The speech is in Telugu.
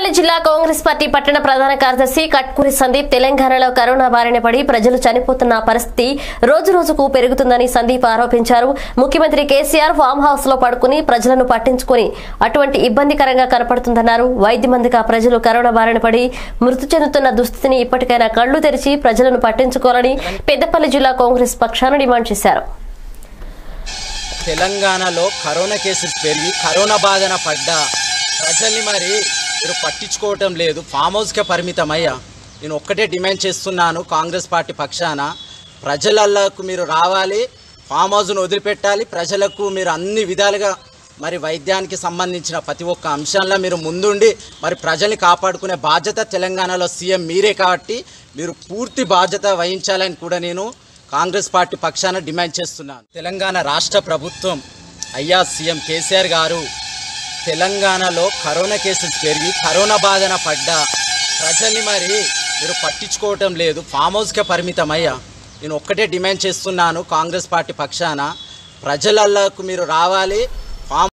పెద్దపల్లి జిల్లా కాంగ్రెస్ పార్టీ పట్టణ ప్రధాన కార్యదర్శి కట్కూరి సందీప్ తెలంగాణలో కరోనా బారిన పడి ప్రజలు చనిపోతున్న పరిస్థితి రోజు రోజుకు పెరుగుతుందని సందీప్ ఆరోపించారు ముఖ్యమంత్రి కేసీఆర్ ఫామ్ హౌస్ లో పడుకుని ప్రజలను పట్టించుకుని అటువంటి ఇబ్బందికరంగా కనపడుతుందన్నారు వైద్య మందిగా ప్రజలు కరోనా బారిన పడి మృతి చెందుతున్న దుస్థితిని ఇప్పటికైనా కళ్లు తెరిచి ప్రజలను పట్టించుకోవాలని పెద్దపల్లి జిల్లా కాంగ్రెస్ పక్షాన డిమాండ్ చేశారు తెలంగాణలో కరోనా కేసెస్ పెరిగి కరోనా బాధన పడ్డ ప్రజల్ని మరి మీరు పట్టించుకోవటం లేదు ఫామ్ హౌస్కే పరిమితమయ్యా నేను ఒక్కటే డిమాండ్ చేస్తున్నాను కాంగ్రెస్ పార్టీ పక్షాన ప్రజలకు మీరు రావాలి ఫామ్ హౌస్ను వదిలిపెట్టాలి ప్రజలకు మీరు అన్ని విధాలుగా మరి వైద్యానికి సంబంధించిన ప్రతి ఒక్క అంశంలో మీరు ముందుండి మరి ప్రజల్ని కాపాడుకునే బాధ్యత తెలంగాణలో సీఎం మీరే కాబట్టి మీరు పూర్తి బాధ్యత వహించాలని కూడా నేను కాంగ్రెస్ పార్టీ పక్షాన డిమాండ్ చేస్తున్నాను తెలంగాణ రాష్ట్ర ప్రభుత్వం అయ్యా సీఎం కేసీఆర్ గారు తెలంగాణలో కరోనా కేసెస్ పెరిగి కరోనా బాధన పడ్డ ప్రజల్ని మరి మీరు పట్టించుకోవటం లేదు ఫామ్ హౌస్కే పరిమితమయ్యా నేను ఒక్కటే డిమాండ్ చేస్తున్నాను కాంగ్రెస్ పార్టీ పక్షాన ప్రజలకు మీరు రావాలి